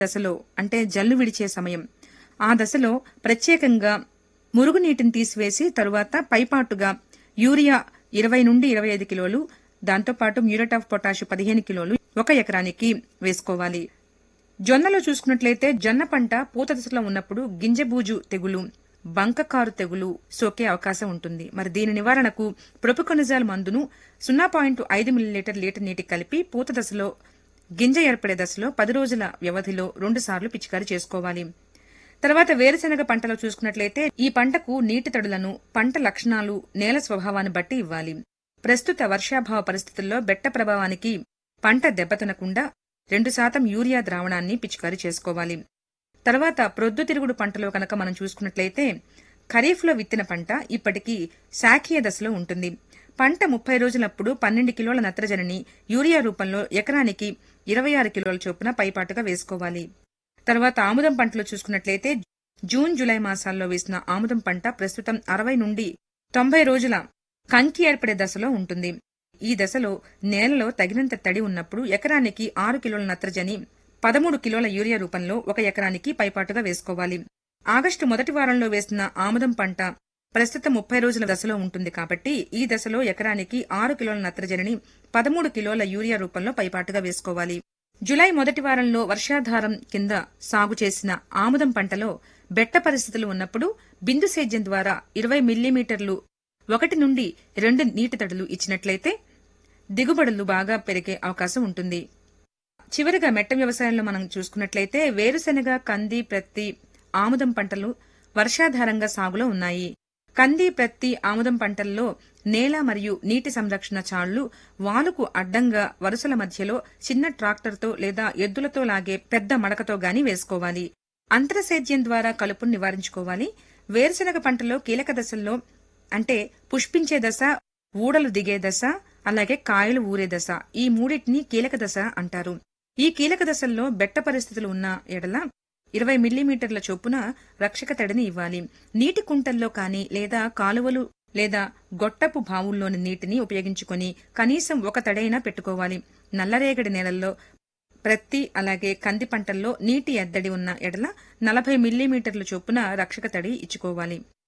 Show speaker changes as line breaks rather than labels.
దశలో అంటే జల్లు విడిచే సమయం ఆ దశలో ప్రత్యేకంగా మురుగునీటిని తీసివేసి తరువాత పైపాటుగా యూరియా ఇరవై నుండి ఇరవై ఐదు కిలోలు దాంతోపాటు మ్యూరేట్ ఆఫ్ పొటాష్ పదిహేను కిలోలు ఒక ఎకరానికి వేసుకోవాలి జొన్నలో చూసుకున్నట్లయితే జొన్న పంట పూత దశలో ఉన్నప్పుడు గింజబూజు తెగులు బంకకారు తెగులు సోకే అవకాశం ఉంటుంది మరి దీని నివారణకు ప్రొపికొనిజాల్ మందును సున్నా పాయింట్ ఐదు మిల్లీలీటర్ లీటర్ నీటికి కలిపి పూత దశలో గింజ ఏర్పడే దశలో పది రోజుల వ్యవధిలో రెండు సార్లు పిచికారీ చేసుకోవాలి తర్వాత వేరుశెనగ పంటలో చూసుకున్నట్లయితే ఈ పంటకు నీటి తడులను పంట లక్షణాలు నేల స్వభావాన్ని బట్టి ఇవ్వాలి ప్రస్తుత వర్షాభావ పరిస్థితుల్లో బెట్ట ప్రభావానికి పంట దెబ్బతినకుండా రెండు శాతం యూరియా ద్రావణాన్ని పిచికారీ చేసుకోవాలి తర్వాత ప్రొద్దుతిరుగుడు పంటలో కనుక మనం చూసుకున్నట్లయితే ఖరీఫ్లో విత్తిన పంట ఇప్పటికీ శాఖీయ దశలో ఉంటుంది పంట ముప్పై రోజులప్పుడు పన్నెండు కిలోల నత్రజనిని యూరియా రూపంలో ఎకరానికి ఇరవై ఆరు కిలోల చొప్పున పైపాటుగా వేసుకోవాలి తర్వాత ఆముదం పంటలో చూసుకున్నట్లయితే జూన్ జూలై మాసాల్లో వేసిన ఆముదం పంట ప్రస్తుతం అరవై నుండి తొంభై రోజుల కంకి ఏర్పడే దశలో ఉంటుంది ఈ దశలో నేలలో తగినంత తడి ఉన్నప్పుడు ఎకరానికి ఆరు కిలోల నత్రజని పదమూడు కిలోల యూరియా రూపంలో ఒక ఎకరానికి పైపాటుగా వేసుకోవాలి ఆగస్టు మొదటి వారంలో వేసిన ఆముదం పంట ప్రస్తుతం ముప్పై రోజుల దశలో ఉంటుంది కాబట్టి ఈ దశలో ఎకరానికి ఆరు కిలోల నత్రజనిని పదమూడు కిలోల యూరియా రూపంలో పైపాటుగా వేసుకోవాలి జులై మొదటి వారంలో వర్షాధారం కింద సాగు చేసిన ఆముదం పంటలో బెట్ట పరిస్థితులు ఉన్నప్పుడు బిందు సేద్యం ద్వారా ఇరవై మిల్లీమీటర్లు ఒకటి నుండి రెండు నీటి తడులు ఇచ్చినట్లయితే దిగుబడులు బాగా పెరిగే అవకాశం ఉంటుంది చివరిగా మెట్ట వ్యవసాయంలో మనం చూసుకున్నట్లయితే వేరుశెనగ కంది ప్రత్తి ఆముదం పంటలు వర్షాధారంగా సాగులో ఉన్నాయి కంది ప్రత్తి ఆముదం పంటల్లో నేల మరియు నీటి సంరక్షణ చాళ్లు వాలుకు అడ్డంగా వరుసల మధ్యలో చిన్న ట్రాక్టర్తో లేదా ఎద్దులతో లాగే పెద్ద మడకతో గాని వేసుకోవాలి అంతరసేద్యం ద్వారా కలుపును నివారించుకోవాలి వేరుశెనగ పంటలో కీలక దశల్లో అంటే పుష్పించే దశ ఊడలు దిగే దశ అలాగే కాయలు ఊరే దశ ఈ మూడింటిని కీలక దశ అంటారు ఈ కీలక దశల్లో బెట్ట పరిస్థితులు ఉన్న ఎడల ఇరవై మిల్లీమీటర్ల చొప్పున రక్షక తడిని ఇవ్వాలి నీటి కుంటల్లో కానీ లేదా కాలువలు లేదా గొట్టపు బావుల్లోని నీటిని ఉపయోగించుకొని కనీసం ఒక తడైనా పెట్టుకోవాలి నల్లరేగడి నేలల్లో ప్రత్తి అలాగే కంది పంటల్లో నీటి ఎద్దడి ఉన్న ఎడల నలభై మిల్లీమీటర్ల చొప్పున రక్షక తడి ఇచ్చుకోవాలి